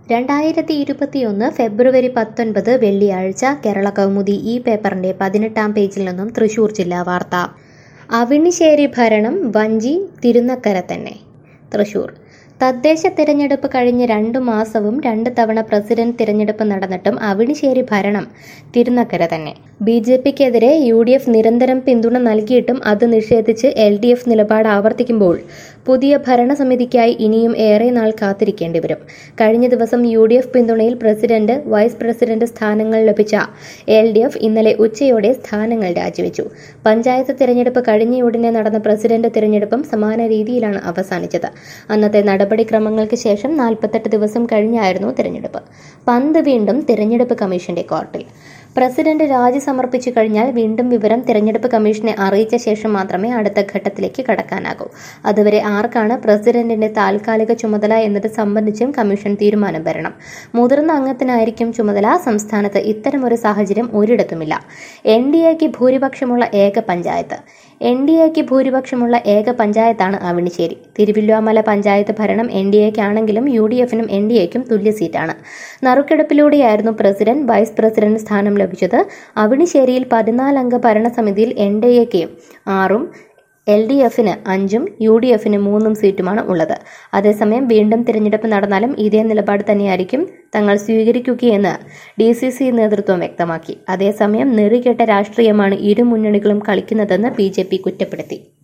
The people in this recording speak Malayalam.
രണ്ടായിരത്തി ഇരുപത്തിയൊന്ന് ഫെബ്രുവരി പത്തൊൻപത് വെള്ളിയാഴ്ച കേരള കൗമുദി ഈ പേപ്പറിന്റെ പതിനെട്ടാം പേജിൽ നിന്നും തൃശൂർ ജില്ലാ വാർത്ത അവിണിശ്ശേരി ഭരണം വഞ്ചി തിരുനക്കര തന്നെ തൃശൂർ തദ്ദേശ തിരഞ്ഞെടുപ്പ് കഴിഞ്ഞ് രണ്ടു മാസവും രണ്ട് തവണ പ്രസിഡന്റ് തിരഞ്ഞെടുപ്പ് നടന്നിട്ടും അവിണിശ്ശേരി ഭരണം തിരുനക്കര തന്നെ ബി ജെ പിക്കെതിരെ യു ഡി എഫ് നിരന്തരം പിന്തുണ നൽകിയിട്ടും അത് നിഷേധിച്ച് എൽ ഡി എഫ് നിലപാട് ആവർത്തിക്കുമ്പോൾ പുതിയ ഭരണസമിതിക്കായി ഇനിയും ഏറെ നാൾ കാത്തിരിക്കേണ്ടി വരും കഴിഞ്ഞ ദിവസം യു ഡി എഫ് പിന്തുണയിൽ പ്രസിഡന്റ് വൈസ് പ്രസിഡന്റ് സ്ഥാനങ്ങൾ ലഭിച്ച എൽ ഡി എഫ് ഇന്നലെ ഉച്ചയോടെ സ്ഥാനങ്ങൾ രാജിവെച്ചു പഞ്ചായത്ത് തിരഞ്ഞെടുപ്പ് കഴിഞ്ഞയുടനെ നടന്ന പ്രസിഡന്റ് തിരഞ്ഞെടുപ്പും സമാന രീതിയിലാണ് അവസാനിച്ചത് അന്നത്തെ നടപടിക്രമങ്ങൾക്ക് ശേഷം നാൽപ്പത്തെട്ട് ദിവസം കഴിഞ്ഞായിരുന്നു തിരഞ്ഞെടുപ്പ് പന്ത് വീണ്ടും തിരഞ്ഞെടുപ്പ് കമ്മീഷന്റെ കോർട്ടിൽ പ്രസിഡന്റ് രാജി സമർപ്പിച്ചു കഴിഞ്ഞാൽ വീണ്ടും വിവരം തിരഞ്ഞെടുപ്പ് കമ്മീഷനെ അറിയിച്ച ശേഷം മാത്രമേ അടുത്ത ഘട്ടത്തിലേക്ക് കടക്കാനാകൂ അതുവരെ ആർക്കാണ് പ്രസിഡന്റിന്റെ താൽക്കാലിക ചുമതല എന്നത് സംബന്ധിച്ചും കമ്മീഷൻ തീരുമാനം വരണം മുതിർന്ന അംഗത്തിനായിരിക്കും ചുമതല സംസ്ഥാനത്ത് ഇത്തരമൊരു സാഹചര്യം ഒരിടത്തുമില്ല എൻ ഡി എക്ക് ഭൂരിപക്ഷമുള്ള ഏക പഞ്ചായത്ത് എൻ ഡി എക്ക് ഭൂരിപക്ഷമുള്ള ഏക പഞ്ചായത്താണ് അവിണിശ്ശേരി തിരുവില്ലുവാമല പഞ്ചായത്ത് ഭരണം എൻ ഡി എക്കാണെങ്കിലും യു ഡി എഫിനും എൻ ഡി എക്കും തുല്യ സീറ്റാണ് നറുക്കെടുപ്പിലൂടെയായിരുന്നു പ്രസിഡന്റ് വൈസ് പ്രസിഡന്റ് സ്ഥാനം ലഭിച്ചത് അവിണിശ്ശേരിയിൽ പതിനാലംഗ ഭരണസമിതിയിൽ എൻ ഡി എക്ക് ആറും എൽ ഡി എഫിന് അഞ്ചും യു ഡി എഫിന് മൂന്നും സീറ്റുമാണ് ഉള്ളത് അതേസമയം വീണ്ടും തിരഞ്ഞെടുപ്പ് നടന്നാലും ഇതേ നിലപാട് തന്നെയായിരിക്കും തങ്ങൾ സ്വീകരിക്കുകയെന്ന് ഡി സി സി നേതൃത്വം വ്യക്തമാക്കി അതേസമയം നെറികെട്ട രാഷ്ട്രീയമാണ് ഇരു മുന്നണികളും കളിക്കുന്നതെന്ന് ബി ജെ പി കുറ്റപ്പെടുത്തി